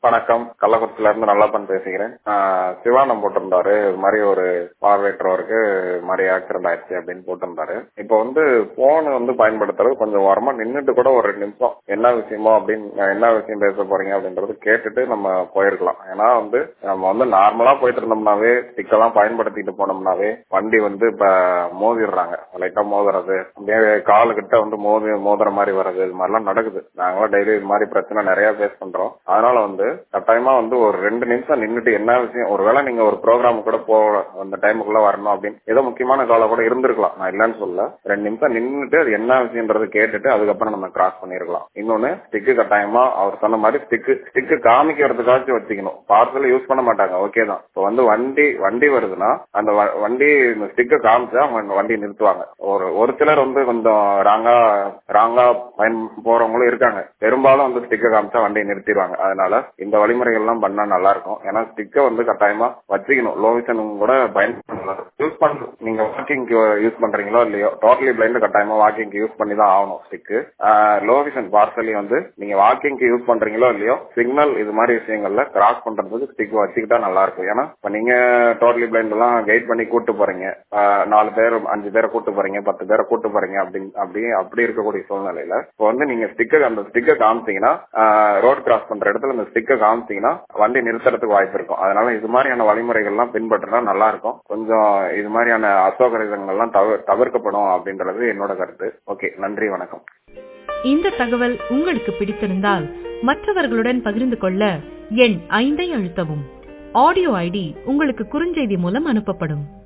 வணக்கம் கள்ளக்குறிச்சில இருந்து நல்லப்பன் பேசுகிறேன் ஆஹ் சிவானம் போட்டிருந்தாரு இது மாதிரி ஒரு பார்வையற்றவருக்கு இது மாதிரி ஆக்சிடென்ட் ஆயிடுச்சு அப்படின்னு போட்டிருந்தாரு இப்போ வந்து போன் வந்து பயன்படுத்துறது கொஞ்சம் ஓரமா நின்னுட்டு கூட ஒரு ரெண்டு நிமிஷம் என்ன விஷயமோ அப்படின்னு என்ன விஷயம் பேச போறீங்க அப்படின்றது கேட்டுட்டு நம்ம போயிருக்கலாம் ஏன்னா வந்து நம்ம வந்து நார்மலா போயிட்டு இருந்தோம்னாவே ஸ்டிக்கெல்லாம் பயன்படுத்திட்டு போனோம்னாவே வண்டி வந்து இப்ப மோதிடுறாங்க லைட்டா மோதுறது அப்படியே காலு கிட்ட வந்து மோதி மோதுற மாதிரி வர்றது இது மாதிரிலாம் நடக்குது நாங்களும் டெய்லி இது மாதிரி பிரச்சனை நிறைய ஃபேஸ் பண்றோம் அதனால வந்து கட்டாயமா வந்து ஒரு ரெண்டு நிமிஷம் நின்னுட்டு என்ன விஷயம் ஒருவேளை நீங்க ஒரு ப்ரோக்ராம் கூட போ அந்த டைமுக்குள்ள வரணும் அப்படின்னு ஏதோ முக்கியமான காலம் கூட இருந்திருக்கலாம் நான் இல்லைன்னு சொல்ல ரெண்டு நிமிஷம் நின்னுட்டு அது என்ன விஷயம்ன்றது கேட்டுட்டு அதுக்கப்புறம் நம்ம கிராஸ் பண்ணிருக்கலாம் இன்னொன்னு ஸ்டிக்கு கட்டாயமா அவர் சொன்ன மாதிரி ஸ்டிக்கு ஸ்டிக்கு காமிக்கிறதுக்காச்சும் வச்சுக்கணும் பார்சல் யூஸ் பண்ண மாட்டாங்க ஓகே தான் இப்போ வந்து வண்டி வண்டி வருதுன்னா அந்த வ- வண்டி இந்த ஸ்டிக்கை காமிச்சா அவங்க வண்டி நிறுத்துவாங்க ஒரு ஒரு சிலர் வந்து கொஞ்சம் ராங்கா ராங்கா பயன் போறவங்களும் இருக்காங்க பெரும்பாலும் வந்து ஸ்டிக்கை காமிச்சா வண்டியை நிறுத்திடுவாங்க அதனால இந்த வழிமுறைகள் எல்லாம் பண்ணா நல்லா இருக்கும் ஏன்னா ஸ்டிக்கை வந்து கட்டாயமா வச்சுக்கணும் லோ விஷன் கூட பயன்படுத்தலாம் யூஸ் பண்ண நீங்க வாக்கிங் யூஸ் பண்றீங்களோ இல்லையோ டோட்டலி பிளைண்ட் கட்டாயமா வாக்கிங் யூஸ் பண்ணி தான் ஆகணும் ஸ்டிக்கு லோ விஷன் பார்சலி வந்து நீங்க வாக்கிங் யூஸ் பண்றீங்களோ இல்லையோ சிக்னல் இது மாதிரி விஷயங்கள்ல கிராஸ் பண்றதுக்கு ஸ்டிக் வச்சுக்கிட்டா நல்லா இருக்கும் ஏன்னா இப்ப நீங்க டோட்டலி பிளைண்ட் எல்லாம் கைட் பண்ணி கூட்டு போறீங்க ஆஹ் நாலு பேர் அஞ்சு பேரை கூட்டு போறீங்க பத்து பேரை கூட்டு போறீங்க அப்படின்னு அப்படி அப்படி இருக்கக்கூடிய சூழ்நிலையில இப்போ வந்து நீங்க ஸ்டிக்கர் அந்த ஸ்டிக்கர் காமிச்சீங்கன்னா ரோட் கிராஸ் பண்ற இடத்துல அந்த ஸ்டிக்கர் காமிச்சீங்கன்னா வண்டி நிறுத்துறதுக்கு வாய்ப்பு இருக்கும் அதனால இது மாதிரியான வழிமுறைகள்லாம் பின்பற்றினா நல்லா இருக்கும் கொஞ்சம் இது மாதிரியான அசௌகரியங்கள்லாம் தவிர தவிர்க்கப்படும் அப்படின்றது என்னோட கருத்து ஓகே நன்றி வணக்கம் இந்த தகவல் உங்களுக்கு பிடித்திருந்தால் மற்றவர்களுடன் பகிர்ந்து கொள்ள எண் ஐந்தை அழுத்தவும் ஆடியோ ஐடி உங்களுக்கு குறுஞ்செய்தி மூலம் அனுப்பப்படும்